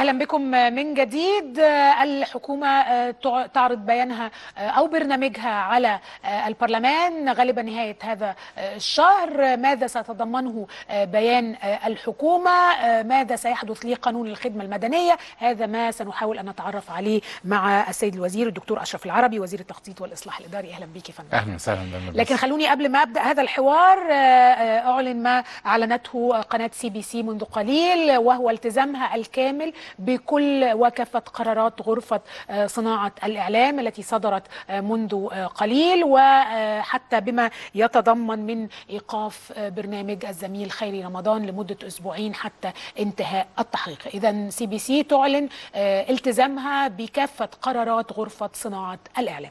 اهلا بكم من جديد الحكومه تعرض بيانها او برنامجها على البرلمان غالبا نهايه هذا الشهر ماذا سيتضمنه بيان الحكومه ماذا سيحدث لقانون الخدمه المدنيه هذا ما سنحاول ان نتعرف عليه مع السيد الوزير الدكتور اشرف العربي وزير التخطيط والاصلاح الاداري اهلا بك يا فندم اهلا وسهلا لكن خلوني قبل ما ابدا هذا الحوار اعلن ما اعلنته قناه سي بي سي منذ قليل وهو التزامها الكامل بكل وكافة قرارات غرفة صناعة الإعلام التي صدرت منذ قليل وحتى بما يتضمن من إيقاف برنامج الزميل خيري رمضان لمدة أسبوعين حتى انتهاء التحقيق إذا سي بي سي تعلن التزامها بكافة قرارات غرفة صناعة الإعلام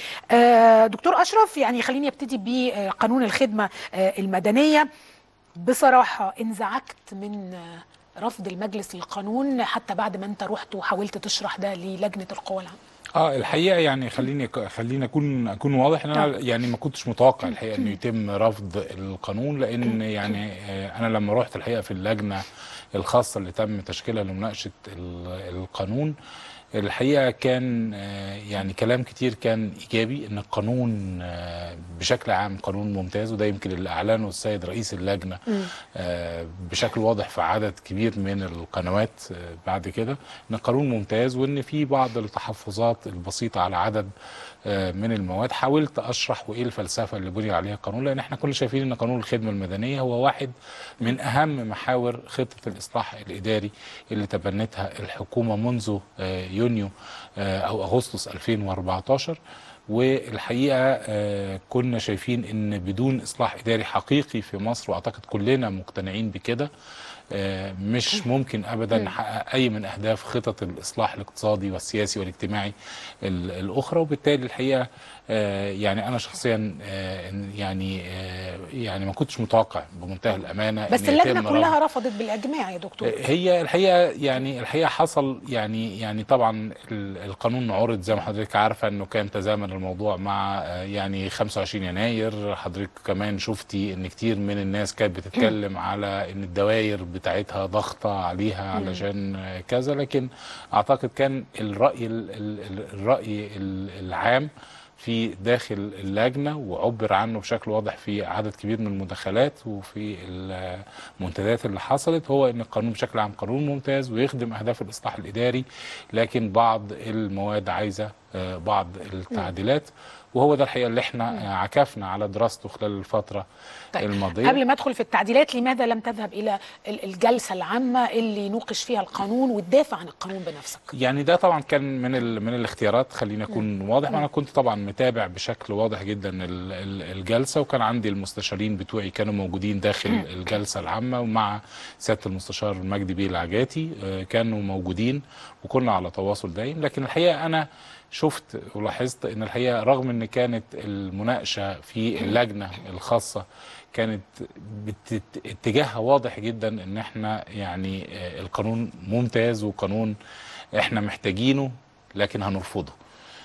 دكتور أشرف يعني خليني ابتدي بقانون الخدمة المدنية بصراحة انزعجت من رفض المجلس للقانون حتى بعد ما انت رحت وحاولت تشرح ده للجنه القوى العامه اه الحقيقه يعني خليني خليني اكون اكون واضح ان انا يعني ما كنتش متوقع الحقيقه انه يتم رفض القانون لان يعني انا لما رحت الحقيقه في اللجنه الخاصه اللي تم تشكيلها لمناقشه القانون الحقيقه كان يعني كلام كتير كان ايجابي ان القانون بشكل عام قانون ممتاز وده يمكن اللي اعلنه السيد رئيس اللجنه بشكل واضح في عدد كبير من القنوات بعد كده ان القانون ممتاز وان في بعض التحفظات البسيطه على عدد من المواد حاولت اشرح وايه الفلسفه اللي بني عليها القانون لان احنا كلنا شايفين ان قانون الخدمه المدنيه هو واحد من اهم محاور خطه الاصلاح الاداري اللي تبنتها الحكومه منذ يونيو او اغسطس 2014 والحقيقه كنا شايفين ان بدون اصلاح اداري حقيقي في مصر واعتقد كلنا مقتنعين بكده مش ممكن ابدا نحقق اي من اهداف خطط الاصلاح الاقتصادي والسياسي والاجتماعي الاخرى وبالتالي الحقيقه يعني انا شخصيا يعني يعني ما كنتش متوقع بمنتهى الامانه بس اللجنه كلها رفضت بالاجماع يا دكتور هي الحقيقه يعني الحقيقه حصل يعني يعني طبعا القانون عرض زي ما حضرتك عارفه انه كان تزامن الموضوع مع يعني 25 يناير حضرتك كمان شفتي ان كتير من الناس كانت بتتكلم على ان الدوائر بتاعتها ضغطه عليها علشان كذا لكن اعتقد كان الراي الراي العام في داخل اللجنة وعبر عنه بشكل واضح في عدد كبير من المداخلات وفي المنتديات اللي حصلت هو ان القانون بشكل عام قانون ممتاز ويخدم اهداف الاصلاح الاداري لكن بعض المواد عايزه بعض التعديلات وهو ده الحقيقه اللي احنا عكفنا على دراسته خلال الفتره طيب. الماضيه قبل ما ادخل في التعديلات لماذا لم تذهب الى الجلسه العامه اللي نوقش فيها القانون وتدافع عن القانون بنفسك يعني ده طبعا كان من ال من الاختيارات خلينا اكون واضح انا كنت طبعا متابع بشكل واضح جدا الجلسه وكان عندي المستشارين بتوعي كانوا موجودين داخل م. الجلسه العامه ومع سياده المستشار مجدي بيه العجاتي كانوا موجودين وكنا على تواصل دايم لكن الحقيقه انا شفت ولاحظت ان الحقيقه رغم ان كانت المناقشه في اللجنه الخاصه كانت اتجاهها واضح جدا ان احنا يعني القانون ممتاز وقانون احنا محتاجينه لكن هنرفضه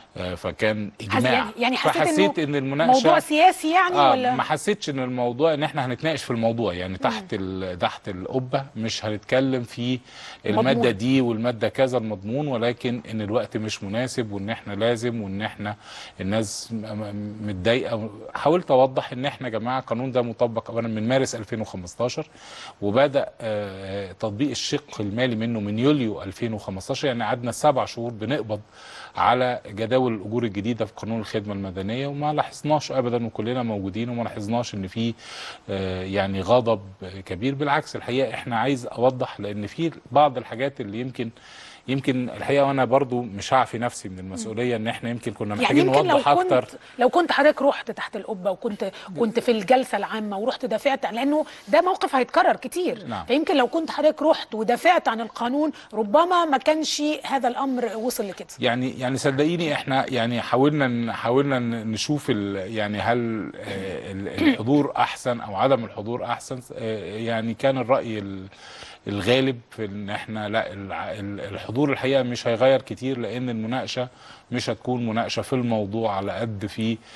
فكان اجماع يعني حسيت فحسيت ان المناقشه موضوع سياسي يعني آه ولا ما حسيتش ان الموضوع ان احنا هنتناقش في الموضوع يعني تحت تحت القبه مش هنتكلم في الماده مضمون. دي والماده كذا المضمون ولكن ان الوقت مش مناسب وان احنا لازم وان احنا الناس متضايقه حاولت اوضح ان احنا يا جماعه القانون ده مطبق اولا من مارس 2015 وبدا آه تطبيق الشق المالي منه من يوليو 2015 يعني قعدنا سبع شهور بنقبض على جداول الاجور الجديده في قانون الخدمه المدنيه وما لاحظناش ابدا وكلنا موجودين وما لاحظناش ان في يعني غضب كبير بالعكس الحقيقه احنا عايز اوضح لان في بعض الحاجات اللي يمكن يمكن الحقيقه وانا برضو مش هعفي نفسي من المسؤوليه ان احنا يمكن كنا محتاجين يعني نوضح لو اكتر كنت لو كنت حضرتك رحت تحت القبه وكنت كنت في الجلسه العامه ورحت دافعت لانه ده موقف هيتكرر كتير نعم. فيمكن لو كنت حضرتك رحت ودافعت عن القانون ربما ما كانش هذا الامر وصل لكده يعني يعني صدقيني احنا يعني حاولنا حاولنا نشوف يعني هل الحضور احسن او عدم الحضور احسن يعني كان الراي الغالب في ان احنا لا الحضور الحقيقه مش هيغير كتير لان المناقشه مش هتكون مناقشه في الموضوع على قد في ال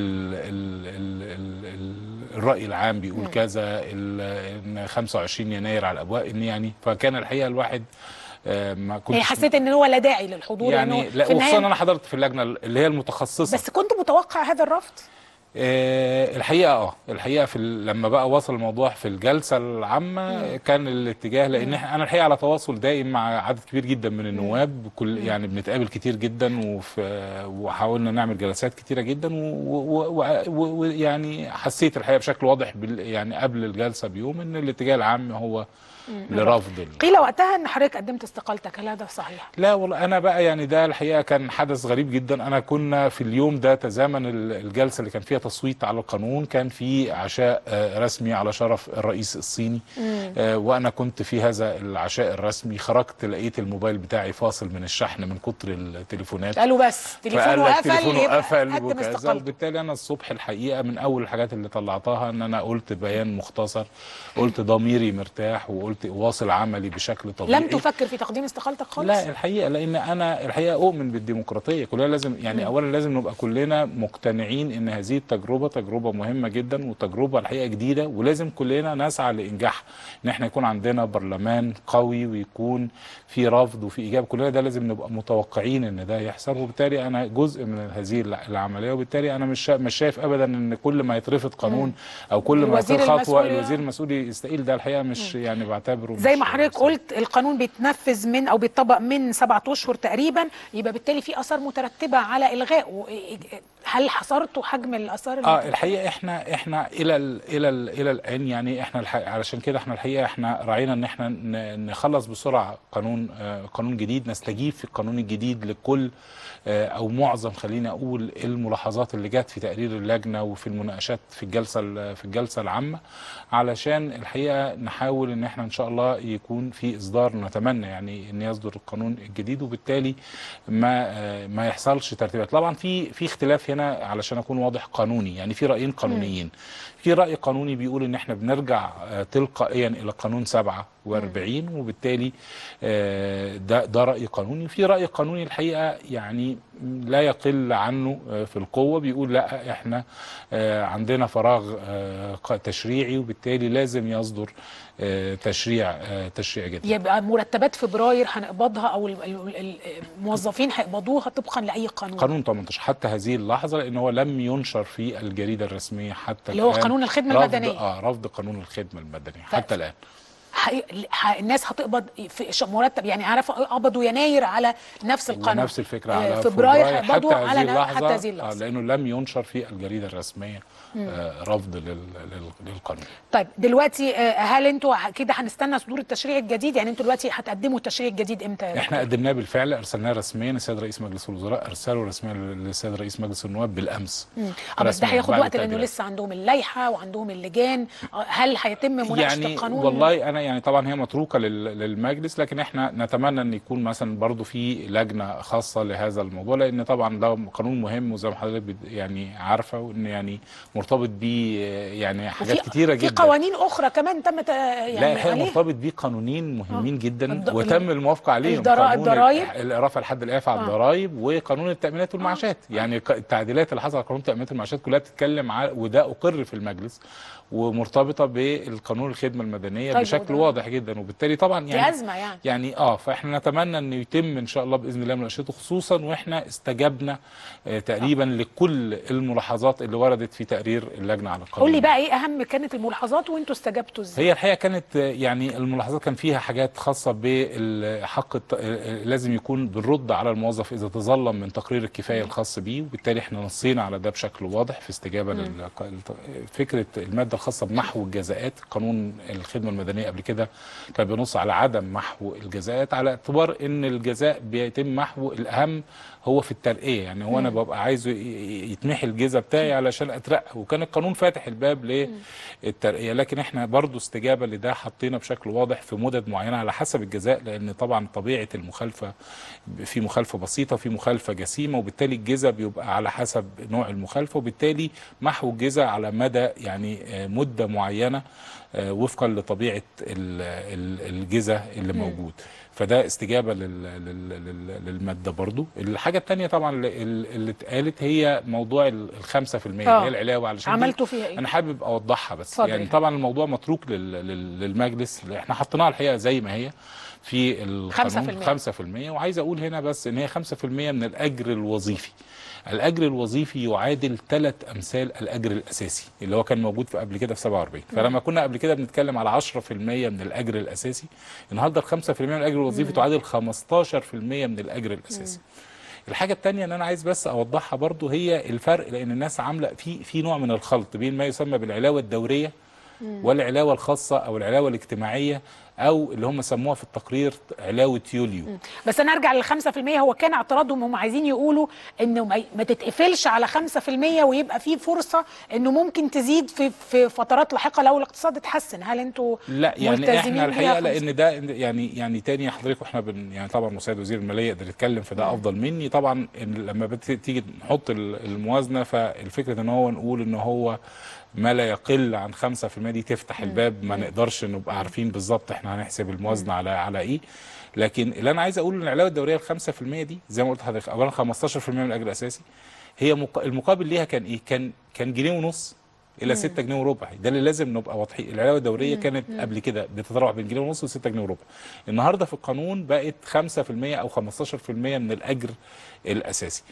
ال ال ال الراي العام بيقول كذا ان 25 يناير على الابواب ان يعني فكان الحقيقه الواحد آه، ما يعني كنتش حسيت ان هو لا داعي للحضور يعني لأنه لا في وخصوصا النهايه انا حضرت في اللجنه اللي هي المتخصصه بس كنت متوقع هذا الرفض آه، الحقيقه اه الحقيقه في ال- لما بقى وصل الموضوع في الجلسه العامه كان الاتجاه لان إحنا- انا الحقيقه على تواصل دائم مع عدد كبير جدا من النواب كل يعني بنتقابل كتير جدا وفي وحاولنا نعمل جلسات كتيره جدا ويعني حسيت الحقيقه بشكل واضح بال- يعني قبل الجلسه بيوم ان الاتجاه العام هو لرفض ال- قيل وقتها ان حضرتك قدمت استقالتك هل هذا صحيح؟ لا والله انا بقى يعني ده الحقيقه كان حدث غريب جدا انا كنا في اليوم ده تزامن ال- الجلسه اللي كان فيها تصويت على القانون كان في عشاء آه، رسمي على شرف الرئيس الصيني آه، وانا كنت في هذا العشاء الرسمي خرجت لقيت الموبايل بتاعي فاصل من الشحن من كتر التليفونات قالوا بس تليفونه فقال لك قفل تليفونه يبقى قفل قدم وكذا استقالتك وبالتالي انا الصبح الحقيقه من اول الحاجات اللي طلعتها ان انا قلت بيان مختصر قلت ضميري مرتاح وقلت واصل عملي بشكل طبيعي لم تفكر في تقديم استقالتك خالص؟ لا الحقيقه لان انا الحقيقه اؤمن بالديمقراطيه كلنا لازم يعني اولا لازم نبقى كلنا مقتنعين ان هذه التجربه تجربه مهمه جدا وتجربه الحقيقه جديده ولازم كلنا نسعى لانجاحها ان احنا يكون عندنا برلمان قوي ويكون في رفض وفي اجابه كلنا ده لازم نبقى متوقعين ان ده يحصل وبالتالي انا جزء من هذه الع- العمليه وبالتالي انا مش شا- مش شايف ابدا ان كل ما يترفض قانون او كل ما الوزير يصير خطوه المسؤول الوزير المسؤول يستقيل ده الحقيقه مش يعني بعتبره زي مش ما حضرتك صحيح. قلت القانون بيتنفذ من او بيطبق من سبعة اشهر تقريبا يبقى بالتالي في اثار مترتبه على الغائه هل حصرتوا حجم الاثار اه المترتبة؟ الحقيقه احنا احنا الى ال الى ال الى الان يعني احنا الح... علشان كده احنا الحقيقه احنا راعينا ان احنا ن- نخلص بسرعه قانون آه قانون جديد نستجيب في القانون الجديد لكل آه او معظم خليني اقول الملاحظات اللي جت في تقرير اللجنه وفي المناقشات في الجلسه ال- في الجلسه العامه علشان الحقيقه نحاول ان احنا ان شاء الله يكون في اصدار نتمنى يعني ان يصدر القانون الجديد وبالتالي ما آه ما يحصلش ترتيبات طبعا في في اختلاف هنا علشان اكون واضح قانوني يعني في رايين قانونيين في راي قانوني بيقول ان احنا بنرجع آه، تلقائيا الى قانون 47 وبالتالي آه، ده ده راي قانوني في راي قانوني الحقيقه يعني لا يقل عنه آه، في القوه بيقول لا احنا آه، عندنا فراغ آه، ق- تشريعي وبالتالي لازم يصدر آه، تشريع آه، تشريع جديد يبقى مرتبات فبراير هنقبضها او ال- ال- ال- الموظفين هيقبضوها طبقا لاي قانون قانون 18 حتى هذه اللحظه لان هو لم ينشر في الجريده الرسميه حتى اللي هو الآن. قانون الخدمة رفض- المدنية. اه رفض قانون الخدمه المدنيه حتى الان حي... ح... الناس هتقبض في ش- مرتب يعني عارف قبضوا يناير على نفس القانون ونفس الفكره آه، على فبراير حتى هيقبضوا هذه على ن- اللحظه حتى هذه آه، اللحظه لانه لم ينشر في الجريده الرسميه آه رفض لل... لل... للقانون طيب دلوقتي آه، هل انتوا ه- كده هنستنى صدور التشريع الجديد يعني انتوا دلوقتي هتقدموا التشريع الجديد امتى يا احنا دكتور؟ قدمناه بالفعل ارسلناه رسميا للسيد رئيس مجلس الوزراء ارسله رسميا للسيد رئيس مجلس النواب بالامس مم. اه بس ده رسمياً هياخد بعد وقت لانه التعديلات. لسه عندهم اللائحه وعندهم اللجان آه، هل هيتم مناقشه يعني القانون والله انا يعني طبعا هي متروكه لل- للمجلس لكن احنا نتمنى ان يكون مثلا برضو في لجنه خاصه لهذا الموضوع لان طبعا ده قانون مهم وزي ما حضرتك بت- يعني عارفه وان يعني مرتبط بيه يعني حاجات وفي- كتيره في جدا قوانين اخرى كمان تم ت- يعني لا الحقيقه عليها مرتبط بيه قانونين مهمين جدا الض- وتم الموافقه عليهم الضرا- قانون الضرايب؟ ال- رفع الحد الإعفاء على آه. الضرايب وقانون التامينات والمعاشات يعني ق- التعديلات اللي حصلت على قانون التامينات والمعاشات كلها بتتكلم على وده اقر في المجلس ومرتبطه بالقانون الخدمه المدنيه طيب بشكل وده- واضح جدا وبالتالي طبعا دي يعني ازمه يعني يعني اه فاحنا نتمنى انه يتم ان شاء الله باذن الله مناقشته خصوصا واحنا استجبنا آه تقريبا لكل الملاحظات اللي وردت في تقرير اللجنه على القانون قول لي بقى ايه اهم كانت الملاحظات وانتوا استجبتوا ازاي هي الحقيقه كانت آه، يعني الملاحظات كان فيها حاجات خاصه بالحق الت... آه، لازم يكون بالرد على الموظف اذا تظلم من تقرير الكفايه الخاص بيه وبالتالي احنا نصينا على ده بشكل واضح في استجابه لل... فكره الماده الخاصه بمحو الجزاءات قانون الخدمه المدنيه قبل كده كان بينص على عدم محو الجزاءات على اعتبار ان الجزاء بيتم محو الاهم هو في الترقيه يعني هو انا ببقى عايزه ي- ي- يتمحي الجزء بتاعي علشان اترقى وكان القانون فاتح الباب للترقيه لكن احنا برضو استجابه لده حطينا بشكل واضح في مدد معينه على حسب الجزاء لان طبعا طبيعه المخالفه في مخالفه بسيطه في مخالفه جسيمه وبالتالي الجزاء بيبقى على حسب نوع المخالفه وبالتالي محو الجزاء على مدى يعني آه، مده معينه آه، وفقا لطبيعه ال- ال- الجزء اللي موجود فده استجابه لل- لل- لل- للماده برضو الحاجه الثانيه طبعا اللي اللي اتقالت هي موضوع ال 5% اللي آه. هي العلاوه علشان دي عملتوا فيها ايه؟ انا حابب اوضحها بس اتفضل. يعني طبعا الموضوع متروك لل- لل- للمجلس احنا حطيناها الحقيقه زي ما هي في القانون 5% وعايز اقول هنا بس ان هي 5% من الاجر الوظيفي الاجر الوظيفي يعادل ثلاث امثال الاجر الاساسي اللي هو كان موجود في قبل كده في 47 فلما كنا قبل كده بنتكلم على 10% من الاجر الاساسي النهارده ال 5% من الاجر الوظيفي تعادل 15% من الاجر الاساسي الحاجه الثانيه ان انا عايز بس اوضحها برضو هي الفرق لان الناس عامله في في نوع من الخلط بين ما يسمى بالعلاوه الدوريه والعلاوه الخاصه او العلاوه الاجتماعيه او اللي هم سموها في التقرير علاوه يوليو بس انا ارجع لل 5% هو كان اعتراضهم هم عايزين يقولوا انه ما- ما تتقفلش على 5% ويبقى في فرصه انه ممكن تزيد في في فترات لاحقه لو الاقتصاد اتحسن هل انتوا لا يعني ملتزمين احنا الحقيقه بيها لان ده يعني يعني تاني حضرتك واحنا بن يعني طبعا مساعد وزير الماليه يقدر يتكلم في ده افضل مني طبعا إن لما بتيجي نحط ال- الموازنه فالفكره ان هو نقول ان هو ما لا يقل عن 5% دي تفتح الباب ما نقدرش نبقى عارفين بالظبط احنا هنحسب الموازنه على على ايه لكن اللي انا عايز اقوله ان العلاوه الدوريه ال 5% دي زي ما قلت لحضرتك اولا 15% من الاجر الاساسي هي مق... المقابل ليها كان ايه؟ كان كان جنيه ونص الى 6 جنيه وربع ده اللي لازم نبقى واضحين العلاوه الدوريه كانت قبل كده بتتراوح بين جنيه ونص و6 جنيه وربع النهارده في القانون بقت 5% او 15% من الاجر الاساسي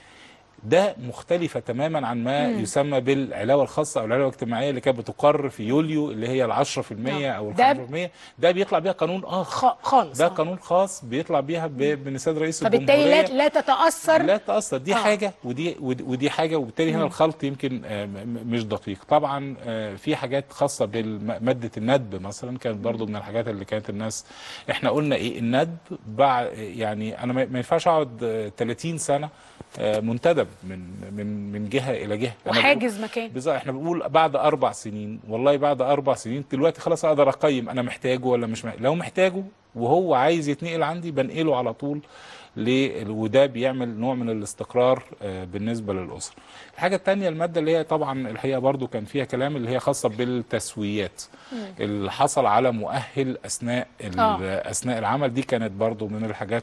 ده مختلفة تماما عن ما مم. يسمى بالعلاوة الخاصة أو العلاوة الاجتماعية اللي كانت بتقر في يوليو اللي هي العشرة في المية أو ده- الخمسة في المية ده بيطلع بيها قانون آخر خ- خالص ده آه. قانون خاص بيطلع بيها ب- من السيد رئيس فبالتالي لا, الجمهورية لا تتاثر لا تأثر دي آه. آه. حاجة ودي ودي ودي حاجة وبالتالي هنا الخلط يمكن آه، م- م- مش دقيق طبعا آه، في حاجات خاصة بمادة الندب مثلا كانت برضو من الحاجات اللي كانت الناس احنا قلنا ايه الندب بعد يعني انا ما ما ينفعش اقعد آه، 30 سنة آه، منتدب من من من جهة إلى جهة أنا بقول- وحاجز مكان بالظبط احنا بنقول بعد اربع سنين والله بعد اربع سنين دلوقتي خلاص اقدر اقيم انا محتاجه ولا مش محتاجه لو محتاجه وهو عايز يتنقل عندي بنقله على طول ل- وده بيعمل نوع من الاستقرار آه، بالنسبه للاسره. الحاجه الثانيه الماده اللي هي طبعا الحقيقه برضو كان فيها كلام اللي هي خاصه بالتسويات اللي حصل على مؤهل اثناء ال- آه. اثناء العمل دي كانت برضو من الحاجات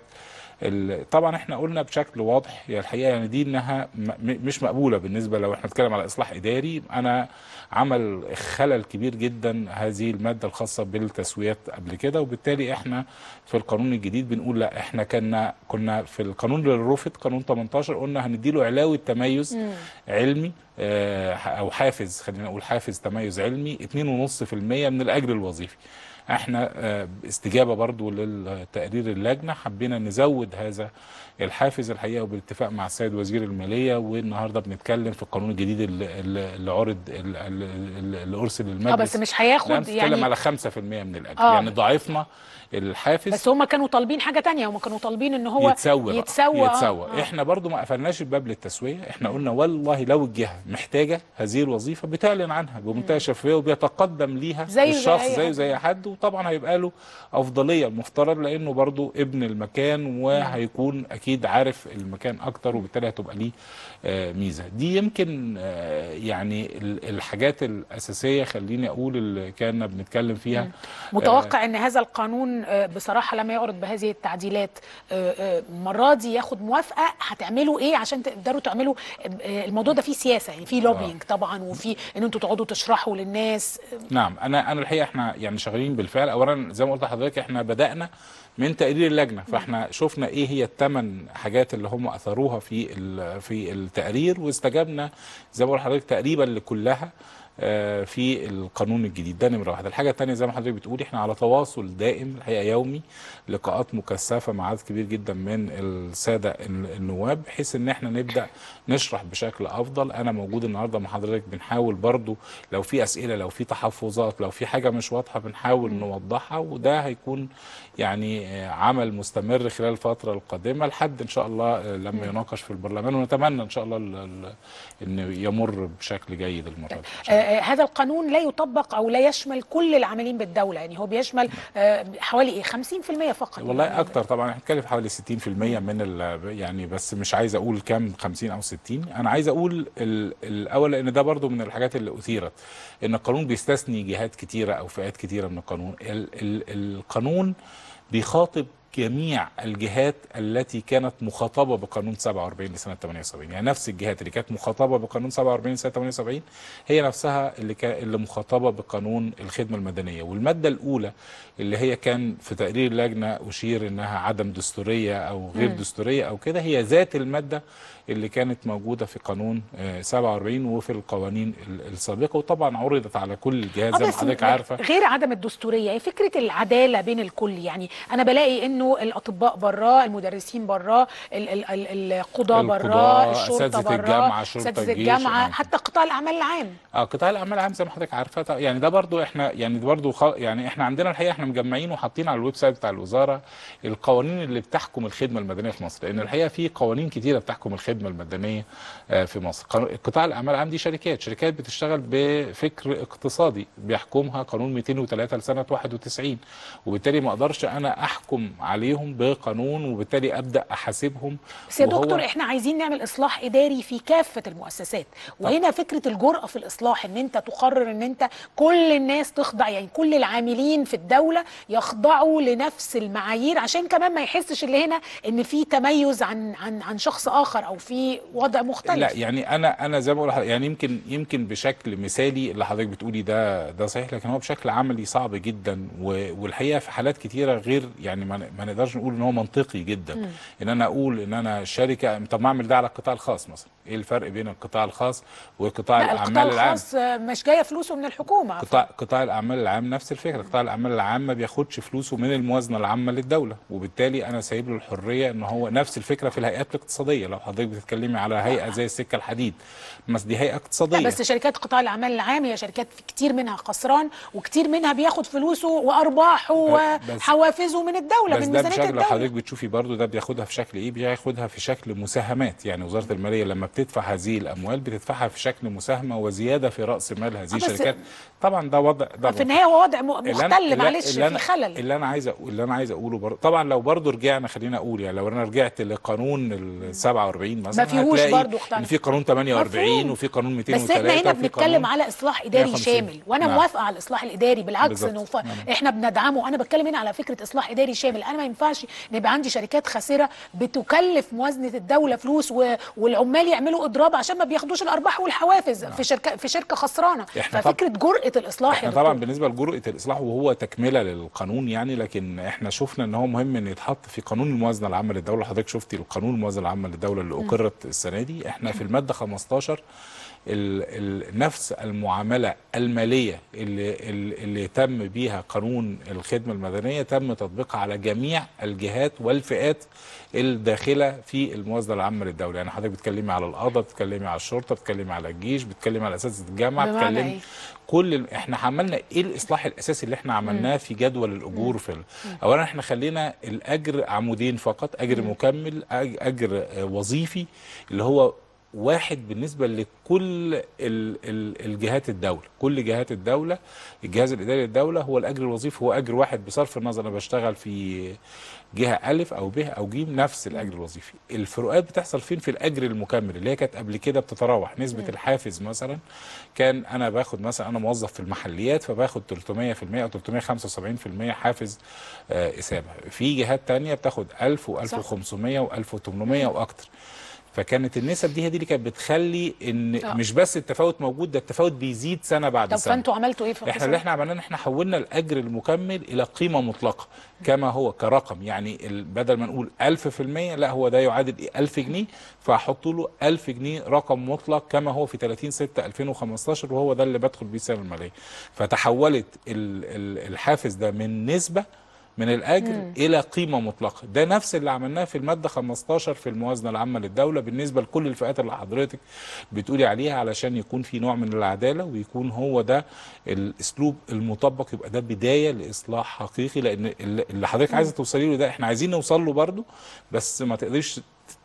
ال- طبعا احنا قلنا بشكل واضح هي الحقيقه يعني دي انها م- م- مش مقبوله بالنسبه لو احنا بنتكلم على اصلاح اداري انا عمل خلل كبير جدا هذه الماده الخاصه بالتسويات قبل كده وبالتالي احنا في القانون الجديد بنقول لا احنا كنا كنا في القانون اللي رفض قانون 18 قلنا هنديله علاوه تميز علمي آه، او حافز خلينا نقول حافز تميز علمي 2.5% من الاجر الوظيفي احنا آه، استجابه برضو للتقرير اللجنه حبينا نزود هذا الحافز الحقيقه وبالاتفاق مع السيد وزير الماليه والنهارده بنتكلم في القانون الجديد اللي, اللي عرض اللي, اللي اللي ارسل للمجلس اه بس مش لا هياخد بنتكلم يعني على 5% من الاجر آه. يعني ضاعفنا الحافز بس هم كانوا طالبين حاجه تانية هم كانوا طالبين ان هو يتسوى بقى. يتسوى آه. يتسوى آه. احنا برضو ما قفلناش الباب للتسويه احنا قلنا والله لو الجهه محتاجه هذه الوظيفه بتعلن عنها بمنتهى الشفافيه وبيتقدم ليها زيه زي الشخص أي زيه حد. زي اي حد وطبعا هيبقى له افضليه المفترض لانه برضو ابن المكان وهيكون اكيد عارف المكان اكتر وبالتالي هتبقى ليه آه، ميزه دي يمكن آه، يعني ال- الحاجات الاساسيه خليني اقول اللي كنا بنتكلم فيها متوقع ان هذا القانون آه، بصراحه لما يعرض بهذه التعديلات آه، آه، المره دي ياخد موافقه هتعملوا ايه عشان تقدروا تعملوا آه، الموضوع ده فيه سياسه يعني فيه لوبينج طبعا وفي ان انتوا تقعدوا تشرحوا للناس نعم انا انا الحقيقه احنا يعني شغالين بالفعل اولا زي ما قلت لحضرتك احنا بدانا من تقرير اللجنه فاحنا شفنا ايه هي الثمان حاجات اللي هم اثروها في ال- في التقرير واستجبنا زي ما بقول لحضرتك تقريبا لكلها آه، في القانون الجديد ده نمره واحد الحاجه الثانيه زي ما حضرتك بتقولي احنا على تواصل دائم الحقيقه يومي لقاءات مكثفه مع عدد كبير جدا من الساده ال- النواب بحيث ان احنا نبدا نشرح بشكل افضل انا موجود النهارده مع حضرتك بنحاول برضو لو في اسئله لو في تحفظات لو في حاجه مش واضحه بنحاول نوضحها وده هيكون يعني آه، عمل مستمر خلال الفتره القادمه لحد ان شاء الله آه، لما يناقش في البرلمان ونتمنى ان شاء الله ال- ال- انه يمر بشكل جيد المره دي إن شاء الله. آه، هذا القانون لا يطبق او لا يشمل كل العاملين بالدوله يعني هو بيشمل آه، حوالي ايه 50% فقط والله اكتر طبعا احنا بنتكلم في حوالي 60% من ال يعني بس مش عايز اقول كام 50 او 60 انا عايز اقول ال- الاول لان ده برضو من الحاجات اللي اثيرت ان القانون بيستثني جهات كتيره او فئات كتيره من القانون ال ال القانون بيخاطب جميع الجهات التي كانت مخاطبه بقانون 47 لسنه 78 يعني نفس الجهات اللي كانت مخاطبه بقانون 47 لسنه 78 هي نفسها اللي كان اللي مخاطبه بقانون الخدمه المدنيه والماده الاولى اللي هي كان في تقرير اللجنه اشير انها عدم دستوريه او غير مم. دستوريه او كده هي ذات الماده اللي كانت موجوده في قانون آه، 47 وفي القوانين ال- السابقه وطبعا عرضت على كل الجهات آه زي ما بس حضرتك م- عارفه غير عدم الدستوريه هي فكره العداله بين الكل يعني انا بلاقي انه الاطباء براه المدرسين براه ال- ال- ال- القضاه براه القضاة، الشرطه أساتذة براه الجامعة، شرطة اساتذه الجيش، الجامعه آه. حتى قطاع الاعمال العام اه قطاع الاعمال العام زي ما حضرتك عارفه طبعا يعني ده برضو احنا يعني ده برضو خ... يعني احنا عندنا الحقيقه احنا مجمعين وحاطين على الويب سايت بتاع الوزاره القوانين اللي بتحكم الخدمه المدنيه في مصر لان الحقيقه في قوانين كتيره بتحكم الخدمه المدنيه آه، في مصر قانون- قطاع الاعمال العام دي شركات شركات بتشتغل بفكر اقتصادي بيحكمها قانون 203 لسنه 91 وبالتالي ما اقدرش انا احكم عليهم بقانون وبالتالي ابدا احاسبهم بس يا وهو- دكتور احنا عايزين نعمل اصلاح اداري في كافه المؤسسات وهنا فكره الجرأه في الاصلاح ان انت تقرر ان انت كل الناس تخضع يعني كل العاملين في الدوله يخضعوا لنفس المعايير عشان كمان ما يحسش اللي هنا ان في تميز عن عن عن شخص اخر او في وضع مختلف لا يعني انا انا زي ما بقول لحضرتك، يعني يمكن يمكن بشكل مثالي اللي حضرتك بتقولي ده ده صحيح لكن هو بشكل عملي صعب جدا و- والحقيقه في حالات كتيره غير يعني ما ن- ما نقدرش نقول ان هو منطقي جدا مم. ان انا اقول ان انا شركه طب ما اعمل ده على القطاع الخاص مثلا ايه الفرق بين القطاع الخاص وقطاع لا القطاع الاعمال العام الخاص آه، مش جايه فلوسه من الحكومه قطاع قطاع الاعمال العام نفس الفكره قطاع الاعمال العام ما بياخدش فلوسه من الموازنه العامه للدوله وبالتالي انا سايب له الحريه ان هو نفس الفكره في الهيئات الاقتصاديه لو حضرتك بتتكلمي على هيئه زي السكه الحديد بس دي هيئه اقتصاديه لا بس شركات قطاع الاعمال العام هي شركات في كتير منها خسران وكتير منها بياخد فلوسه وارباحه بس- وحوافزه من الدوله بس من ده ميزانيه بشكل لو حضرتك الدوله بتشوفي برضو ده بياخدها في شكل ايه بياخدها في شكل مساهمات يعني وزاره الماليه لما بتدفع هذه الاموال بتدفعها في شكل مساهمه وزياده في راس مال هذه بس- الشركات طبعا ده وضع ده في النهايه هو وضع م- اللي أنا- مختل اللي- معلش اللي في أنا- خلل اللي انا عايز أقول اللي انا عايز اقوله برضه طبعا لو برضه رجعنا خلينا اقول يعني لو انا رجعت لقانون ال 47 مثلا ما فيهوش هتلاقي برضه اختلاف. ان في قانون 48 مفهوم. وفي قانون 203 بس احنا هنا وفي بنتكلم قانون على اصلاح اداري 150. شامل وانا نعم. موافقه على الاصلاح الاداري بالعكس بالظبط. انه ف... نعم. احنا بندعمه انا بتكلم هنا على فكره اصلاح اداري شامل انا ما ينفعش ان يبقى عندي شركات خاسره بتكلف موازنه الدوله فلوس و... والعمال يعملوا اضراب عشان ما بياخدوش الارباح والحوافز في شركه في شركه خسرانه إحنا طب- ففكره جرأه الاصلاح احنا يا طبعا دكتور. بالنسبه لجرأه الاصلاح وهو تكمله للقانون يعني لكن احنا شفنا ان هو مهم ان يتحط في قانون الموازنه العامه للدوله حضرتك شفتي القانون الموازنه العامه للدوله اللي اقرت السنه دي احنا في الماده 15 ال ال نفس المعامله الماليه اللي اللي اللي تم بيها قانون الخدمه المدنيه تم تطبيقها على جميع الجهات والفئات الداخله في الموازنه العامه للدوله يعني حضرتك بتتكلمي على القضاء بتتكلمي على الشرطه بتتكلمي على الجيش بتتكلمي على اساتذه الجامعه بمعنى بتتكلمي إيه؟ كل ال- احنا عملنا ايه الاصلاح الاساسي اللي احنا عملناه في جدول الاجور في ال... اولا احنا خلينا الاجر عمودين فقط اجر مكمل أج- اجر آه، وظيفي اللي هو واحد بالنسبه لكل ال ال الجهات الدوله كل جهات الدوله الجهاز الاداري للدوله هو الاجر الوظيفي هو اجر واحد بصرف النظر انا بشتغل في جهه الف او ب او ج نفس الاجر الوظيفي الفروقات بتحصل فين في الاجر المكمل اللي هي كانت قبل كده بتتراوح نسبه الحافز مثلا كان انا باخد مثلا انا موظف في المحليات فباخد 300% او 375% حافز آه، اثابه في جهات تانية بتاخد 1000 و1500 و1800 واكتر فكانت النسب دي هي دي اللي كانت بتخلي ان آه. مش بس التفاوت موجود ده التفاوت بيزيد سنه بعد طب سنه فانتوا عملتوا ايه في احنا القصة اللي دي؟ احنا عملناه ان احنا حولنا الاجر المكمل الى قيمه مطلقه كما هو كرقم يعني ال- بدل ما نقول 1000% لا هو ده يعادل إيه؟ 1000 جنيه فهحط له 1000 جنيه رقم مطلق كما هو في 30 6 2015 وهو ده اللي بدخل بيه السنه الماليه فتحولت ال- ال- الحافز ده من نسبه من الاجر مم. الى قيمه مطلقه ده نفس اللي عملناه في الماده 15 في الموازنه العامه للدوله بالنسبه لكل الفئات اللي حضرتك بتقولي عليها علشان يكون في نوع من العداله ويكون هو ده الاسلوب المطبق يبقى ده بدايه لاصلاح حقيقي لان اللي اللي حضرتك عايزه توصلي له ده احنا عايزين نوصل له برضه بس ما تقدريش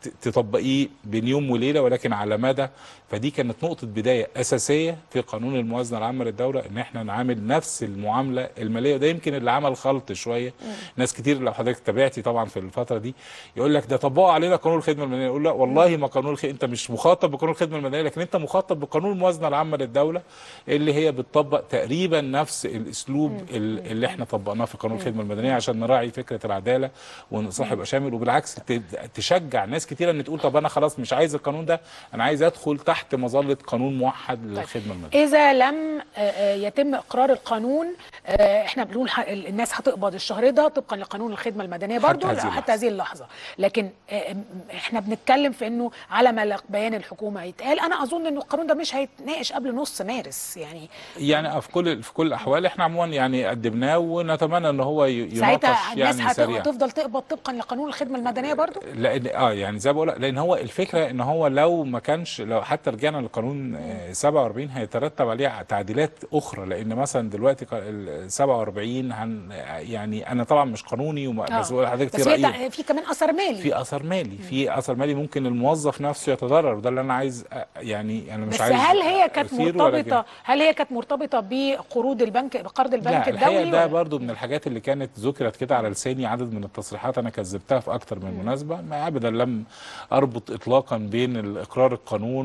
ت- تطبقيه بين يوم وليله ولكن على مدى فدي كانت نقطه بدايه اساسيه في قانون الموازنه العامه للدوله ان احنا نعامل نفس المعامله الماليه وده يمكن اللي عمل خلط شويه ناس كتير لو حضرتك تابعتي طبعا في الفتره دي يقول لك ده طبقوا علينا قانون الخدمه المدنيه يقول لا والله ما قانون الخ... انت مش مخاطب بقانون الخدمه المدنيه لكن انت مخاطب بقانون الموازنه العامه للدوله اللي هي بتطبق تقريبا نفس الاسلوب ال- اللي احنا طبقناه في قانون الخدمه المدنيه عشان نراعي فكره العداله والانصاف يبقى شامل وبالعكس ت- تشجع ناس كتيره ان تقول طب انا خلاص مش عايز القانون ده انا عايز ادخل تحت مظله قانون موحد للخدمه المدنيه إذا لم آه، آه، يتم إقرار القانون آه، إحنا بنقول ح- الناس هتقبض الشهر ده طبقا لقانون الخدمة المدنية برضو هذه حتى هذه اللحظة لكن آه، م- إحنا بنتكلم في إنه على ما بيان الحكومة يتقال أنا أظن إنه القانون ده مش هيتناقش قبل نص مارس يعني يعني في كل في كل الاحوال احنا عموما يعني قدمناه ونتمنى ان هو ي- يناقش ساعتها الناس يعني هت- سريعا هتفضل تقبض طبقا لقانون الخدمة المدنية برضو لان اه يعني زي ما بقول لك، لان هو الفكره ان هو لو ما كانش لو حتى رجعنا لقانون آه، 47 هيترتب عليه تعديلات اخرى لان مثلا دلوقتي ق- ال 47 هن يعني انا طبعا مش قانوني وما آه. بس بقول لحضرتك بس في هي رايي تع- في كمان أثر مالي في اثر مالي في اثر مالي ممكن الموظف نفسه يتضرر وده اللي انا عايز أ- يعني انا مش بس عايز هل هي كانت أثيره ولكن- مرتبطة هل هي كانت مرتبطة بقروض البنك بقرض البنك لا الدولي الحقيقه ده ولا؟ برضو من الحاجات اللي كانت ذكرت كده على لساني عدد من التصريحات انا كذبتها في اكتر من مناسبه ما ابدا لم اربط اطلاقا بين الاقرار القانون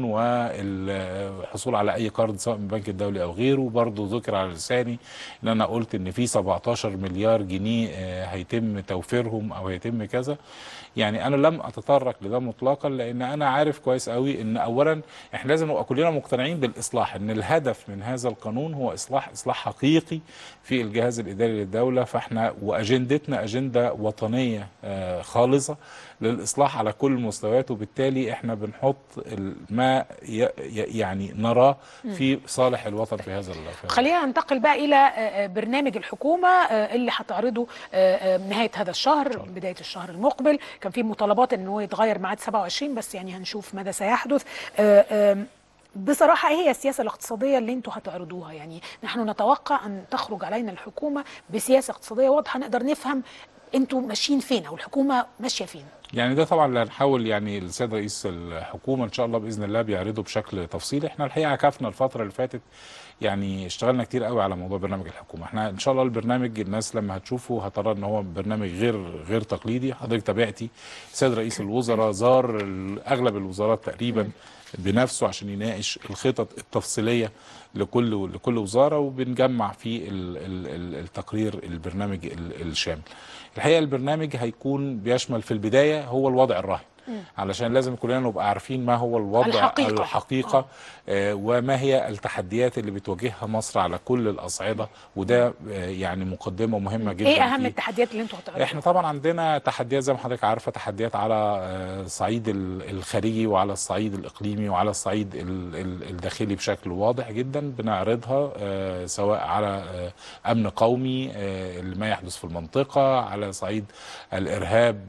والحصول على اي قرض سواء من البنك الدولي او غيره برضو ذكر على لساني ان انا قلت ان في 17 مليار جنيه آه، هيتم توفيرهم او هيتم كذا يعني انا لم اتطرق لده مطلقا لان انا عارف كويس قوي ان اولا احنا لازم نبقى كلنا مقتنعين بالاصلاح ان الهدف من هذا القانون هو اصلاح اصلاح حقيقي في الجهاز الاداري للدوله فاحنا واجندتنا اجنده وطنيه آه، خالصه للاصلاح على كل المستويات وبالتالي احنا بنحط ال- ما ي- ي- يعني نراه في صالح الوطن في هذا ال- في هذا خلينا ننتقل بقى الى آه، آه، برنامج الحكومه آه، اللي هتعرضه آه، آه، نهايه هذا الشهر بدايه الشهر المقبل كان في مطالبات ان هو يتغير ميعاد 27 بس يعني هنشوف ماذا سيحدث آه، آه، بصراحة ايه هي السياسة الاقتصادية اللي انتوا هتعرضوها يعني نحن نتوقع ان تخرج علينا الحكومة بسياسة اقتصادية واضحة نقدر نفهم انتوا ماشيين فين او الحكومة ماشية فين يعني ده طبعا اللي هنحاول يعني السيد رئيس الحكومه ان شاء الله باذن الله بيعرضه بشكل تفصيلي احنا الحقيقه عكفنا الفتره اللي فاتت يعني اشتغلنا كتير قوي على موضوع برنامج الحكومه احنا ان شاء الله البرنامج الناس لما هتشوفه هترى ان هو برنامج غير غير تقليدي حضرتك تابعتي السيد رئيس الوزراء زار ال- اغلب الوزارات تقريبا بنفسه عشان يناقش الخطط التفصيليه لكل لكل وزاره وبنجمع فيه ال- ال- ال- التقرير البرنامج ال- الشامل الحقيقه البرنامج هيكون بيشمل في البدايه هو الوضع الراهن علشان لازم كلنا نبقى عارفين ما هو الوضع الحقيقة. الحقيقة آه وما هي التحديات اللي بتواجهها مصر على كل الأصعدة وده آه يعني مقدمة مهمة جدا ايه اهم فيه. التحديات اللي انتوا هتعرضوها احنا طبعا عندنا تحديات زي ما حضرتك عارفه تحديات على آه، الصعيد ال- الخارجي وعلى الصعيد الاقليمي وعلى الصعيد ال- ال- الداخلي بشكل واضح جدا بنعرضها آه، سواء على آه، امن قومي آه، ما يحدث في المنطقه على صعيد الارهاب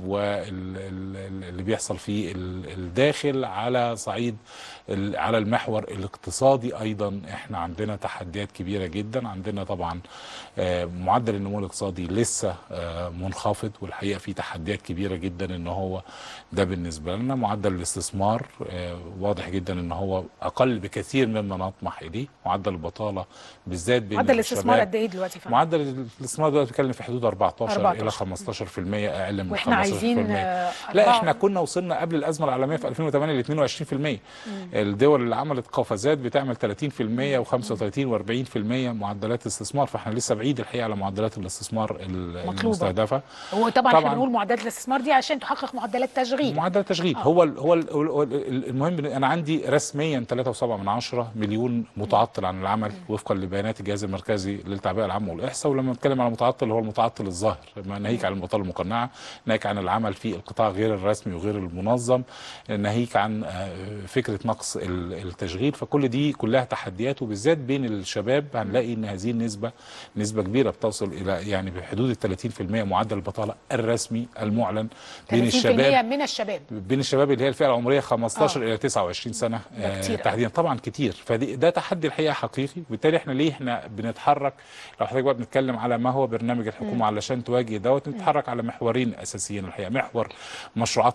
واللي بيحصل في ال- الداخل على صعيد ال- على المحور الاقتصادي ايضا احنا عندنا تحديات كبيره جدا عندنا طبعا آه، معدل النمو الاقتصادي لسه آه، منخفض والحقيقه في تحديات كبيره جدا ان هو ده بالنسبه لنا معدل الاستثمار آه، واضح جدا ان هو اقل بكثير مما نطمح اليه معدل البطاله بالذات بين معدل الاستثمار الشباب قد ايه دلوقتي فعلا معدل الاستثمار دلوقتي بيتكلم في حدود 14, 14. الى 15% اقل من 15% واحنا عايزين آه، لا أربعة. احنا كنا وصلنا قبل الازمه العالميه في 2008 ل 22% الدول اللي عملت قفزات بتعمل 30% و35 و40% معدلات استثمار فاحنا لسه بعيد الحقيقه على معدلات الاستثمار ال- مطلوبة. المستهدفه هو طبعا, احنا طبعاً. بنقول معدلات الاستثمار دي عشان تحقق معدلات تشغيل معدل التشغيل آه. هو ال هو ال هو ال المهم إن انا عندي رسميا 3.7 من عشرة مليون متعطل عن العمل وفقا لبيانات الجهاز المركزي للتعبئه العامه والاحصاء ولما نتكلم على متعطل هو المتعطل الظاهر ما ناهيك عن البطاله المقنعه ناهيك عن العمل في القطاع غير الرسمي وغير المنظم ناهيك عن آه، فكره نقص ال- التشغيل فكل دي كلها تحديات وبالذات بين الشباب هنلاقي ان هذه النسبه نسبه كبيره بتوصل الى يعني بحدود ال 30% معدل البطاله الرسمي المعلن بين 30% الشباب من الشباب بين الشباب اللي هي الفئه العمريه 15 آه. الى 29 سنه ده آه، كتير أوي. تحديدا طبعا كتير فدي ده تحدي الحقيقه حقيقي وبالتالي احنا ليه احنا بنتحرك لو حضرتك بقى بنتكلم على ما هو برنامج الحكومه علشان تواجه دوت نتحرك على محورين اساسيين الحقيقه محور مشروعات قوميه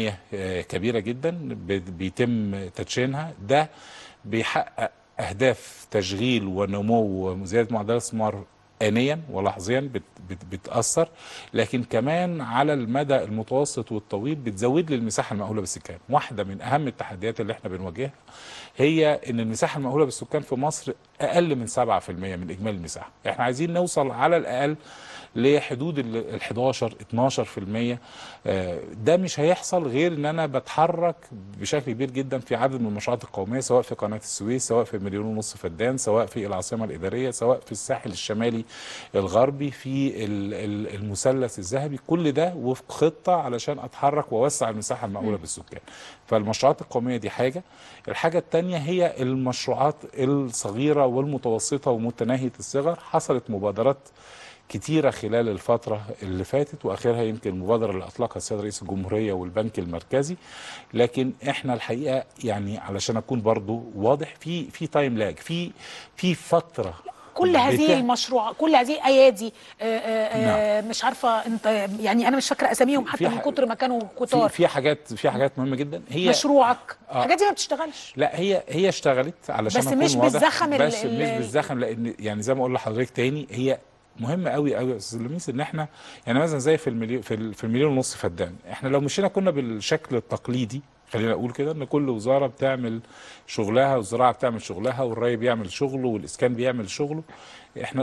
قوميه آه، كبيره جدا بي- بيتم تدشينها ده بيحقق اهداف تشغيل ونمو وزياده معدلات الاستثمار آنيا ولحظيا بت بت بتأثر لكن كمان على المدى المتوسط والطويل بتزود لي المساحة المأهولة بالسكان واحدة من أهم التحديات اللي احنا بنواجهها هي ان المساحة المأهولة بالسكان في مصر أقل من 7% من إجمالي المساحة احنا عايزين نوصل على الأقل لحدود ال 11 12% آه، ده مش هيحصل غير ان انا بتحرك بشكل كبير جدا في عدد من المشروعات القوميه سواء في قناه السويس سواء في مليون ونص فدان سواء في العاصمه الاداريه سواء في الساحل الشمالي الغربي في ال- ال- المثلث الذهبي كل ده وفق خطه علشان اتحرك واوسع المساحه المأهوله بالسكان فالمشروعات القوميه دي حاجه الحاجه الثانيه هي المشروعات الصغيره والمتوسطه ومتناهيه الصغر حصلت مبادرات كتيرة خلال الفترة اللي فاتت وآخرها يمكن المبادرة اللي أطلقها السيد رئيس الجمهورية والبنك المركزي لكن إحنا الحقيقة يعني علشان أكون برضو واضح في في تايم لاج في في فترة كل هذه بتاع- المشروع كل هذه الايادي آه، آه، آه، مش عارفه انت يعني انا مش فاكره اساميهم حتى في من ح- كتر ما كانوا في كتار في حاجات في حاجات مهمة جدا هي مشروعك آه. الحاجات دي ما بتشتغلش لا هي هي اشتغلت علشان بس أكون مش واضح بالزخم ال- بس ال- مش بالزخم لان يعني زي ما اقول لحضرتك تاني هي مهمه قوي قوي يا استاذ لميس ان احنا يعني مثلا زي في المليون في, ال- في المليون ونص فدان احنا لو مشينا كنا بالشكل التقليدي خلينا اقول كده ان كل وزاره بتعمل شغلها والزراعه بتعمل شغلها والري بيعمل شغله والاسكان بيعمل شغله احنا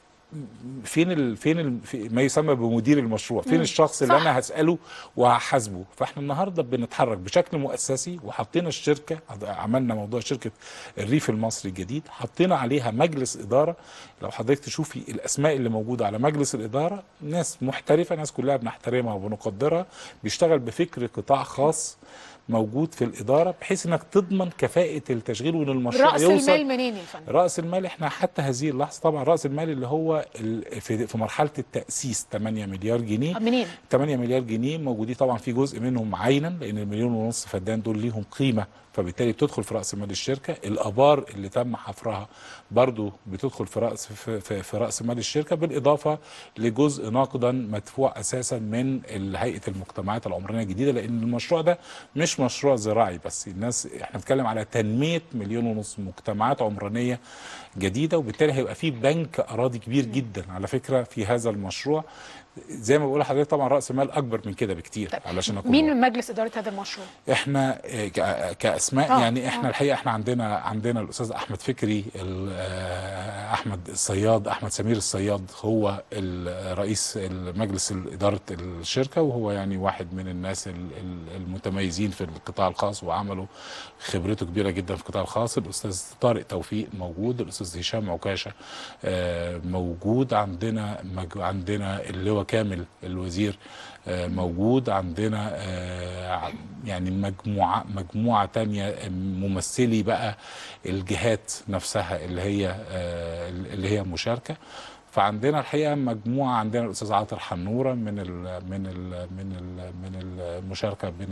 فين ال... فين ال... في ما يسمى بمدير المشروع فين الشخص اللي صح. انا هساله وهحاسبه فاحنا النهارده بنتحرك بشكل مؤسسي وحطينا الشركه عملنا موضوع شركه الريف المصري الجديد حطينا عليها مجلس اداره لو حضرتك تشوفي الاسماء اللي موجوده على مجلس الاداره ناس محترفه ناس كلها بنحترمها وبنقدرها بيشتغل بفكر قطاع خاص موجود في الاداره بحيث انك تضمن كفاءه التشغيل وان المشروع راس يوصل المال منين يا فندم راس المال احنا حتى هذه اللحظه طبعا راس المال اللي هو ال- في في مرحله التاسيس 8 مليار جنيه منين 8 مليار جنيه موجودين طبعا في جزء منهم عينا لان المليون ونص فدان دول ليهم قيمه فبالتالي بتدخل في راس مال الشركه الابار اللي تم حفرها برضو بتدخل في راس في, في, في راس مال الشركه بالاضافه لجزء نقدا مدفوع اساسا من هيئه المجتمعات العمرانيه الجديده لان المشروع ده مش مشروع زراعي بس الناس احنا بنتكلم على تنميه مليون ونص مجتمعات عمرانيه جديده وبالتالي هيبقى في بنك اراضي كبير جدا على فكره في هذا المشروع زي ما بقول لحضرتك طبعا راس مال اكبر من كده بكتير طيب، علشان اكون مين واضح. من مجلس اداره هذا المشروع احنا آه، ك- كاسماء آه، يعني احنا آه. الحقيقه احنا عندنا عندنا الاستاذ احمد فكري ال- آه، احمد الصياد احمد سمير الصياد هو ال- رئيس مجلس اداره الشركه وهو يعني واحد من الناس ال- ال- المتميزين في القطاع الخاص وعملوا خبرته كبيره جدا في القطاع الخاص الاستاذ طارق توفيق موجود الاستاذ هشام عكاشه آه، موجود عندنا مج- عندنا اللواء كامل الوزير آه، موجود عندنا آه، ع- يعني مجموعة مجموعة تانية ممثلي بقى الجهات نفسها اللي هي آه، اللي هي مشاركة فعندنا الحقيقة مجموعة عندنا الأستاذ عاطر حنورة من ال من ال من ال من المشاركة بين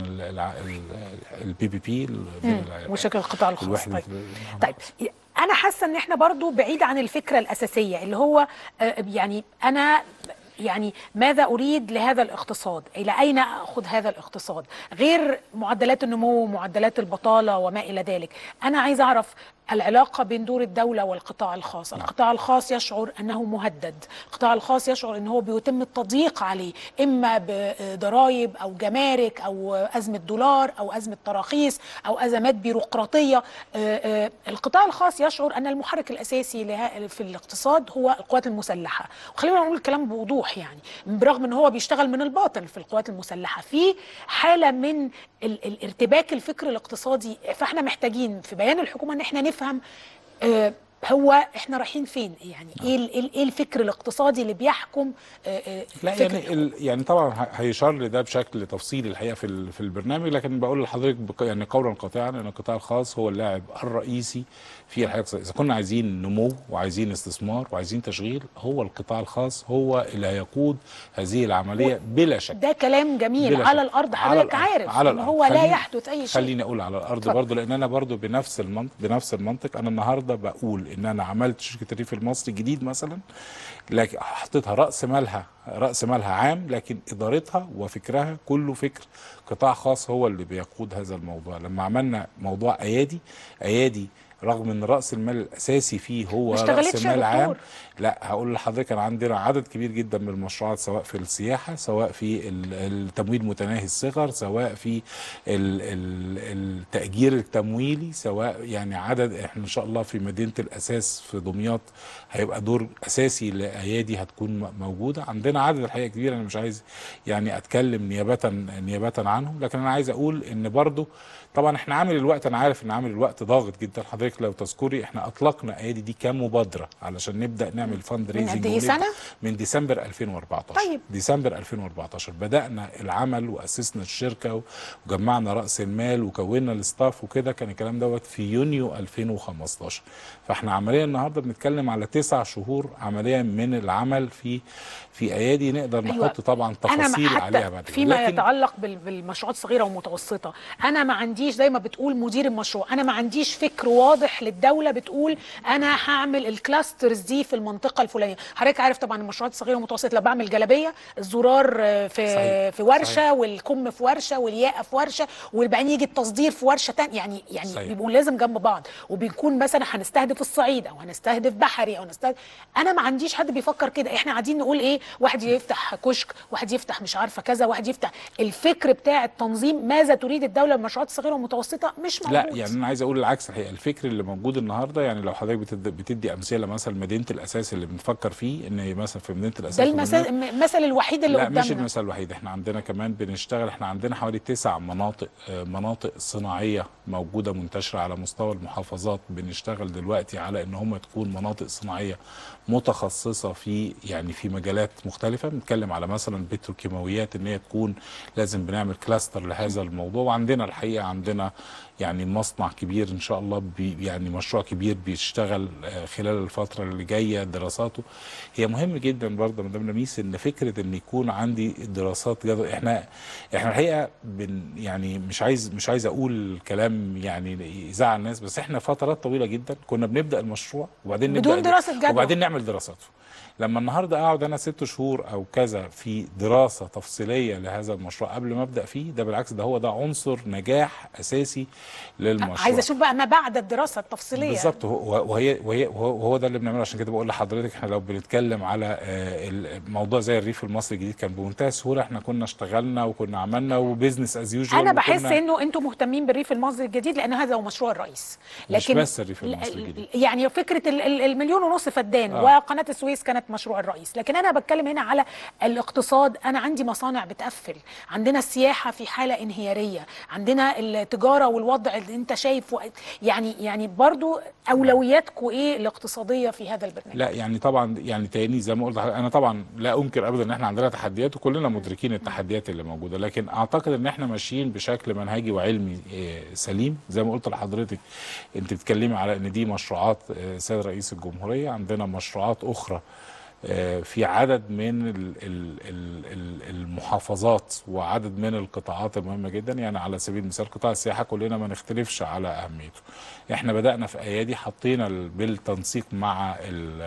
البي بي بي مشاكل القطاع الخاص الوحدة طيب طيب انا حاسه ان احنا برضو بعيد عن الفكره الاساسيه اللي هو آه، يعني انا يعني ماذا اريد لهذا الاقتصاد الى اين اخذ هذا الاقتصاد غير معدلات النمو ومعدلات البطاله وما الى ذلك انا عايز اعرف العلاقه بين دور الدوله والقطاع الخاص القطاع الخاص يشعر انه مهدد القطاع الخاص يشعر ان هو بيتم التضييق عليه اما بضرائب او جمارك او ازمه دولار او ازمه تراخيص او ازمات بيروقراطيه آه، آه، القطاع الخاص يشعر ان المحرك الاساسي له- في الاقتصاد هو القوات المسلحه وخلينا نقول الكلام بوضوح يعني برغم ان هو بيشتغل من الباطن في القوات المسلحه في حاله من ال- الارتباك الفكر الاقتصادي فاحنا محتاجين في بيان الحكومه ان احنا نفهم آه، هو احنا رايحين فين يعني ايه ال- ايه ايه الفكر الاقتصادي اللي بيحكم آه، آه، لا فكر يعني ال يعني طبعا ه- هيشار لده بشكل تفصيلي الحقيقه في ال- في البرنامج لكن بقول لحضرتك بق- يعني قولا قاطعا ان القطاع الخاص هو اللاعب الرئيسي في الحياه الاقتصادية. اذا كنا عايزين نمو وعايزين استثمار وعايزين تشغيل هو القطاع الخاص هو اللي هيقود هذه العمليه بلا شك ده كلام جميل بلا على شك. الارض على حضرتك الأرض. عارف على ان الأرض. هو لا خليني- يحدث اي شيء خليني اقول على الارض اتفضل. برضو لان انا برضو بنفس المنطق بنفس المنطق انا النهارده بقول ان انا عملت شركه الريف المصري الجديد مثلا لكن حطيتها راس مالها راس مالها عام لكن ادارتها وفكرها كله فكر قطاع خاص هو اللي بيقود هذا الموضوع لما عملنا موضوع ايادي ايادي رغم ان راس المال الاساسي فيه هو ما راس اشتغلتش يا مال عام دكتور. لا هقول لحضرتك انا عندنا عدد كبير جدا من المشروعات سواء في السياحه سواء في ال- التمويل متناهي الصغر سواء في ال- ال- التاجير التمويلي سواء يعني عدد احنا ان شاء الله في مدينه الاساس في دمياط هيبقى دور اساسي لايادي هتكون م- موجوده عندنا عدد الحقيقه كبير انا مش عايز يعني اتكلم نيابه نيابه عنهم لكن انا عايز اقول ان برضو طبعا احنا عامل الوقت انا عارف ان عامل الوقت ضاغط جدا حضرتك لو تذكري احنا اطلقنا ايادي دي كمبادره علشان نبدا نعمل فند من قد ريزنج إيه سنة؟ من ديسمبر 2014 طيب. ديسمبر 2014 بدانا العمل واسسنا الشركه وجمعنا راس المال وكونا الاستاف وكده كان الكلام دوت في يونيو 2015 فاحنا عمليا النهارده بنتكلم على تسع شهور عمليا من العمل في في ايادي نقدر أيوة. نحط طبعا انا تفاصيل ما عليها حتى بعد كده فيما لكن- يتعلق بال- بالمشروعات الصغيره والمتوسطه انا ما عنديش زي ما بتقول مدير المشروع انا ما عنديش فكر واضح للدوله بتقول انا هعمل الكلاسترز دي في المنطقه الفلانيه حضرتك عارف طبعا المشروعات الصغيره والمتوسطه لو بعمل جلابيه الزرار آه، في صحيح. في ورشه صحيح. والكم في ورشه والياقه في ورشه وبعدين يجي التصدير في ورشه تانية يعني يعني صحيح. بيبقوا لازم جنب بعض وبيكون مثلا هنستهدف الصعيد او هنستهدف بحري او نستهدف انا ما عنديش حد بيفكر كده احنا قاعدين نقول ايه واحد يفتح كشك واحد يفتح مش عارفه كذا واحد يفتح الفكر بتاع التنظيم ماذا تريد الدوله بالمشروعات الصغيره والمتوسطه مش موجود لا يعني انا عايز اقول العكس الحقيقه الفكر اللي موجود النهارده يعني لو حضرتك بتدي, بتدي امثله مثلا مدينه الاساس اللي بنفكر فيه ان مثلا في مدينه الاساس ده في المثل مدينة- المثل الوحيد اللي لا قدامنا مش المثال الوحيد احنا عندنا كمان بنشتغل احنا عندنا حوالي تسع مناطق آه، مناطق صناعيه موجوده منتشره على مستوى المحافظات بنشتغل دلوقتي على ان هم تكون مناطق صناعيه متخصصه في يعني في مجالات مختلفه بنتكلم على مثلا بتروكيماويات ان هي تكون لازم بنعمل كلاستر لهذا الموضوع وعندنا الحقيقه عندنا يعني مصنع كبير ان شاء الله بي يعني مشروع كبير بيشتغل آه، خلال الفتره اللي جايه دراساته هي مهم جدا برضه مدام لميس ان فكره ان يكون عندي دراسات جدوى احنا احنا الحقيقه بن يعني مش عايز مش عايز اقول كلام يعني يزعل الناس بس احنا فترات طويله جدا كنا بنبدا المشروع وبعدين بدون نبدا دراسة جدوى. وبعدين نعمل دراساته لما النهارده اقعد انا ست شهور او كذا في دراسه تفصيليه لهذا المشروع قبل ما ابدا فيه ده بالعكس ده هو ده عنصر نجاح اساسي للمشروع عايزه اشوف بقى ما بعد الدراسه التفصيليه بالظبط هو- وهي وهي وهو وهو ده اللي بنعمله عشان كده بقول لحضرتك احنا لو بنتكلم على آه، الموضوع زي الريف المصري الجديد كان بمنتهى السهوله احنا كنا اشتغلنا وكنا عملنا وبزنس از يوجوال انا بحس انه انتم مهتمين بالريف المصري الجديد لان هذا هو مشروع الرئيس مش بس الريف المصري الجديد. يعني فكره ال- ال- المليون ونص فدان آه. وقناه السويس كانت مشروع الرئيس لكن انا بتكلم هنا على الاقتصاد انا عندي مصانع بتقفل عندنا السياحه في حاله انهياريه عندنا التجاره والوضع اللي انت شايفه يعني يعني برضو اولوياتكم ايه الاقتصاديه في هذا البرنامج لا يعني طبعا يعني تاني زي ما قلت لحضرتك، انا طبعا لا انكر ابدا ان احنا عندنا تحديات وكلنا مدركين التحديات اللي موجوده لكن اعتقد ان احنا ماشيين بشكل منهجي وعلمي آه، سليم زي ما قلت لحضرتك انت بتتكلمي على ان دي مشروعات آه، سيد رئيس الجمهوريه عندنا مشروعات اخرى آه، في عدد من ال- ال- ال- ال- المحافظات وعدد من القطاعات المهمه جدا يعني على سبيل المثال قطاع السياحه كلنا ما نختلفش على اهميته احنا بدانا في ايادي حطينا ال- بالتنسيق مع ال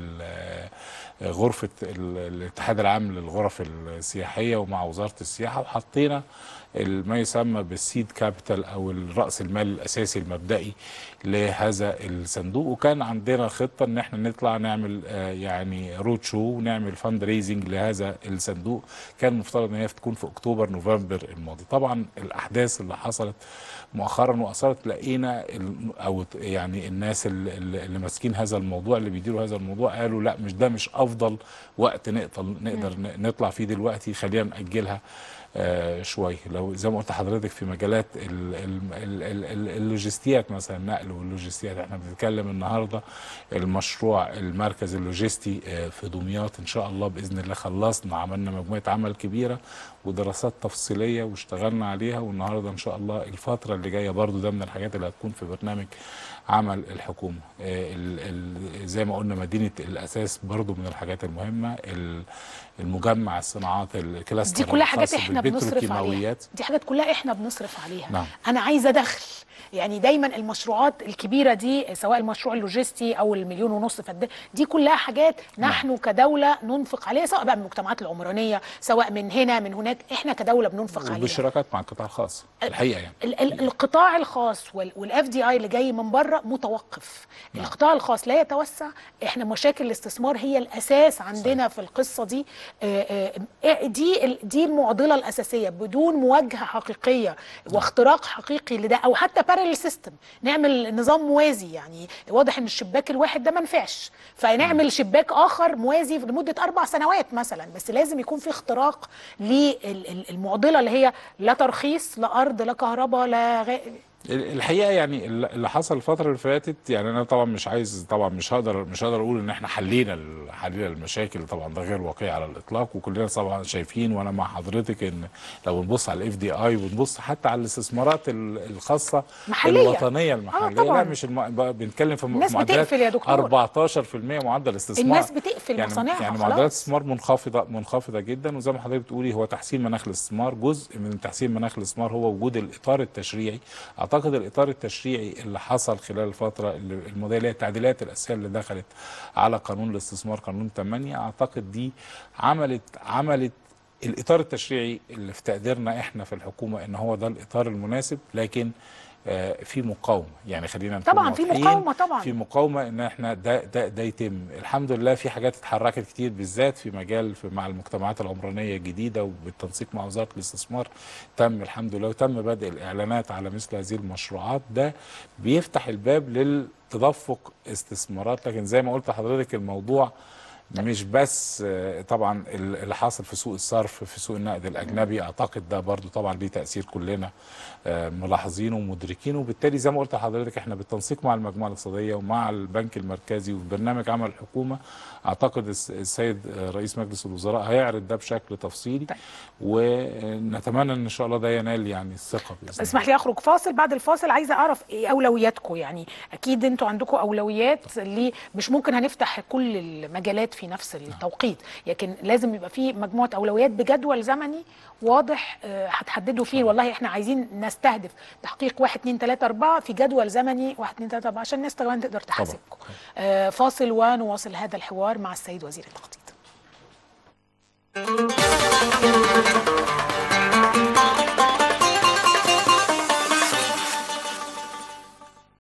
ال غرفه ال- الاتحاد العام للغرف السياحيه ومع وزاره السياحه وحطينا ال- ما يسمى بالسيد كابيتال او الراس المال الاساسي المبدئي لهذا الصندوق وكان عندنا خطه ان احنا نطلع نعمل آه، يعني رود شو ونعمل فند ريزنج لهذا الصندوق كان المفترض ان هي تكون في اكتوبر نوفمبر الماضي طبعا الاحداث اللي حصلت مؤخرا واثرت لقينا ال- او ت- يعني الناس اللي, اللي ماسكين هذا الموضوع اللي بيديروا هذا الموضوع قالوا لا مش ده مش افضل وقت نقدر نقدر ن- نطلع فيه دلوقتي خلينا ناجلها آه شويه لو زي ما قلت لحضرتك في مجالات ال- ال- ال- ال- ال- اللوجستيات مثلا النقل واللوجستيات احنا بنتكلم النهارده المشروع المركز اللوجستي آه في دمياط ان شاء الله باذن الله خلصنا عملنا مجموعه عمل كبيره ودراسات تفصيليه واشتغلنا عليها والنهارده ان شاء الله الفتره اللي جايه برضو ده من الحاجات اللي هتكون في برنامج عمل الحكومه آه، ال- ال- زي ما قلنا مدينه الاساس برضو من الحاجات المهمه ال- المجمع الصناعات الكلاستر دي كلها حاجات الخاص احنا بنصرف عليها بالبتروكيماويات دي حاجات كلها احنا بنصرف عليها نعم. انا عايزه دخل يعني دايما المشروعات الكبيره دي سواء المشروع اللوجستي او المليون ونص فد دي كلها حاجات نحن كدوله ننفق عليها سواء بقى من المجتمعات العمرانيه سواء من هنا من هناك احنا كدوله بننفق عليها وبالشراكات مع القطاع الخاص الحقيقه يعني ال- ال- القطاع الخاص والاف دي اي اللي جاي من بره متوقف نعم. القطاع الخاص لا يتوسع احنا مشاكل الاستثمار هي الاساس عندنا في القصه دي آه، آه، دي ال- دي المعضله الاساسيه بدون مواجهه حقيقيه واختراق حقيقي لده او حتى بارل سيستم نعمل نظام موازي يعني واضح ان الشباك الواحد ده ما نفعش فنعمل شباك اخر موازي لمده اربع سنوات مثلا بس لازم يكون في اختراق للمعضله اللي هي لا ترخيص لا ارض لا كهرباء لا غ... الحقيقه يعني اللي حصل الفتره اللي فاتت يعني انا طبعا مش عايز طبعا مش هقدر مش هقدر اقول ان احنا حلينا ال- حلينا المشاكل طبعا ده غير واقعي على الاطلاق وكلنا طبعا شايفين وانا مع حضرتك ان لو بنبص على الاف دي اي ونبص حتى على الاستثمارات ال- الخاصه محلية. الوطنيه المحليه طبعاً. لا مش الم... بقى بنتكلم في الناس معدلات بتقفل يا دكتور. 14% معدل استثمار الناس بتقفل يعني مصانعها يعني خلاص. معدلات الاستثمار منخفضه منخفضه جدا وزي ما حضرتك بتقولي هو تحسين مناخ الاستثمار جزء من تحسين مناخ الاستثمار هو وجود الاطار التشريعي اعتقد الاطار التشريعي اللي حصل خلال الفتره اللي- الماضيه اللي هي التعديلات الاساسيه اللي دخلت على قانون الاستثمار قانون 8 اعتقد دي عملت عملت الاطار التشريعي اللي في تقديرنا احنا في الحكومه ان هو ده الاطار المناسب لكن آه، في مقاومه يعني خلينا نكون طبعاً في واضحين، مقاومة طبعاً. في مقاومه ان احنا ده ده ده يتم الحمد لله في حاجات اتحركت كتير بالذات في مجال في مع المجتمعات العمرانيه الجديده وبالتنسيق مع وزاره الاستثمار تم الحمد لله وتم بدء الاعلانات على مثل هذه المشروعات ده بيفتح الباب للتدفق استثمارات لكن زي ما قلت لحضرتك الموضوع مش بس آه، طبعا ال- اللي حاصل في سوق الصرف في سوق النقد الاجنبي اعتقد ده برضو طبعا ليه تاثير كلنا آه، ملاحظينه ومدركينه وبالتالي زي ما قلت لحضرتك احنا بالتنسيق مع المجموعه الاقتصاديه ومع البنك المركزي وبرنامج عمل الحكومه اعتقد الس- السيد آه، رئيس مجلس الوزراء هيعرض ده بشكل تفصيلي ونتمنى ان شاء الله ده ينال يعني الثقه باذن الله اسمح لي اخرج فاصل بعد الفاصل عايزه اعرف ايه اولوياتكم يعني اكيد انتوا عندكم اولويات اللي مش ممكن هنفتح كل المجالات في نفس التوقيت لكن لازم يبقى في مجموعه اولويات بجدول زمني واضح آه، هتحددوا فيه والله احنا عايزين نستهدف تحقيق 1 2 3 4 في جدول زمني 1 2 3 4 عشان الناس كمان تقدر تحاسبكم آه، فاصل ونواصل هذا الحوار مع السيد وزير التخطيط